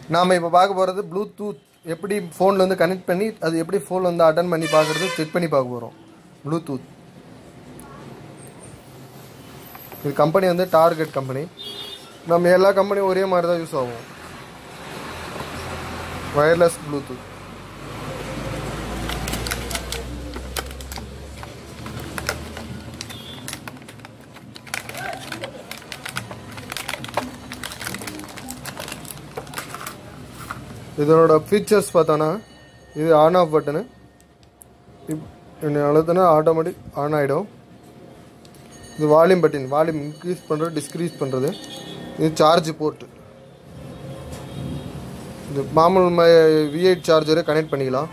நாம் இப்போ பார்க்க போகிறது ப்ளூடூத் எப்படி ஃபோனில் வந்து கனெக்ட் பண்ணி அது எப்படி ஃபோன் வந்து அட்டன் பண்ணி பார்க்குறது செக் பண்ணி பார்க்க போகிறோம் ப்ளூடூத் இது கம்பெனி வந்து டார்கெட் கம்பெனி நம்ம எல்லா கம்பெனியும் ஒரே மாதிரி தான் யூஸ் ஆகும் வயர்லெஸ் ப்ளூடூத் இதனோட ஃபீச்சர்ஸ் பார்த்தோன்னா இது ஆன் ஆஃப் பட்டனு அழுத்தினா ஆட்டோமேட்டிக் ஆன் ஆகிடும் இது வால்யூம் பட்டன் வால்யூம் இன்க்ரீஸ் பண்ணுறது டிஸ்க்ரீஸ் பண்ணுறது இது சார்ஜ் போர்ட்டு இது மாமூல் வி எயிட் சார்ஜரை கனெக்ட் பண்ணிக்கலாம்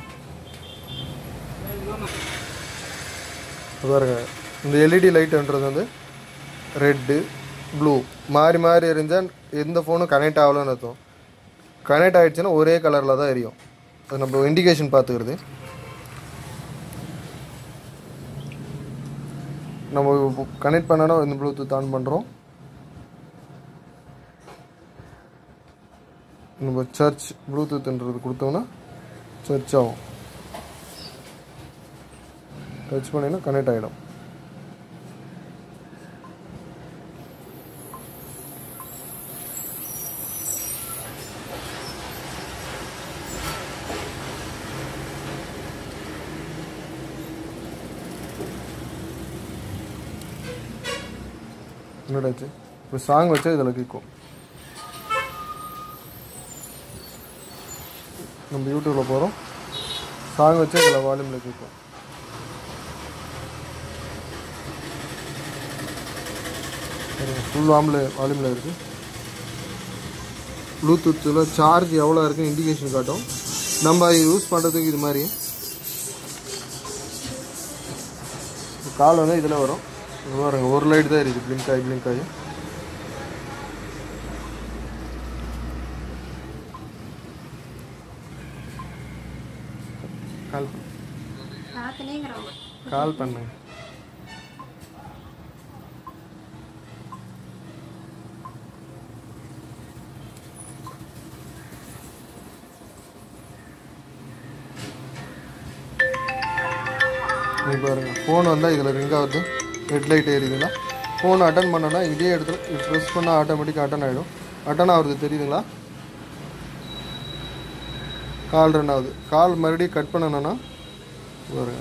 இது பாருங்க இந்த எல்இடி லைட்டுன்றது வந்து ரெட்டு ப்ளூ மாறி மாறி எரிஞ்சால் எந்த ஃபோனும் கனெக்ட் ஆகலன்னு அர்த்தம் கனெக்ட் ஆகிடுச்சுன்னா ஒரே கலரில் தான் எரியும் அது நம்ம இண்டிகேஷன் பார்த்துக்கிறது நம்ம கனெக்ட் பண்ணனா இந்த ப்ளூடூத் ஆன் பண்ணுறோம் நம்ம சர்ச் ப்ளூடூத்ன்றது கொடுத்தோம்னா சர்ச் ஆகும் டச் பண்ணினா கனெக்ட் ஆகிடும் என்னடாச்சு இப்போ சாங் வச்சா இதில் கேட்கும் நம்ம யூடியூப்பில் போகிறோம் சாங் வச்சா இதில் வால்யூமில் கேட்கும் ஃபுல் வாமில் வால்யூமில் இருக்குது ப்ளூடூத்தில் சார்ஜ் எவ்வளோ இருக்குன்னு இண்டிகேஷன் காட்டும் நம்ம யூஸ் பண்ணுறதுக்கு இது மாதிரி கால் வந்து இதில் வரும் இது பாருங்க ஒரு லைட் தான் இருக்குது பிளிங்க் ஆகி பிளிங்க் ஆகி கால் பண்ணு. பார்த்துனேங்கிறோம் கால் பண்ணுங்க நீ பாருங்க ஃபோன் வந்தால் இதில் ரிங் ஆகுது ரெட் லைட் எரியுதுங்களா ஃபோன் அட்டன் பண்ணனா இதே இடத்துல ப்ரெஸ் பண்ணால் ஆட்டோமேட்டிக் அட்டன் ஆகிடும் அட்டன் ஆகுறது தெரியுதுங்களா கால் ரன் ஆகுது கால் மறுபடியும் கட் பண்ணணும்னா பாருங்க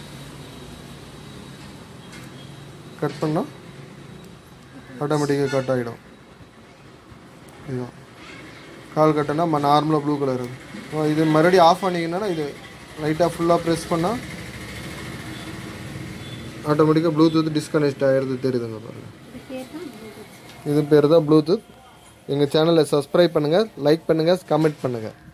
கட் பண்ணால் ஆட்டோமேட்டிக்காக கட் ஆகிடும் இதுதான் கால் கட்டுனா நார்மலாக ப்ளூ கலர் இருக்கும் இது மறுபடியும் ஆஃப் பண்ணிங்கன்னா இது லைட்டாக ஃபுல்லாக ப்ரெஸ் பண்ணால் ஆட்டோமேட்டிக்காக ப்ளூடூத் டிஸ்கனெக்ட் ஆகிறது தெரியுதுங்க பாருங்கள் இது பேர் தான் Bluetooth. இது பேர் தான் ப்ளூடூத் எங்கள் சேனலை சப்ஸ்கிரைப் பண்ணுங்கள் லைக் பண்ணுங்கள் கமெண்ட் பண்ணுங்கள்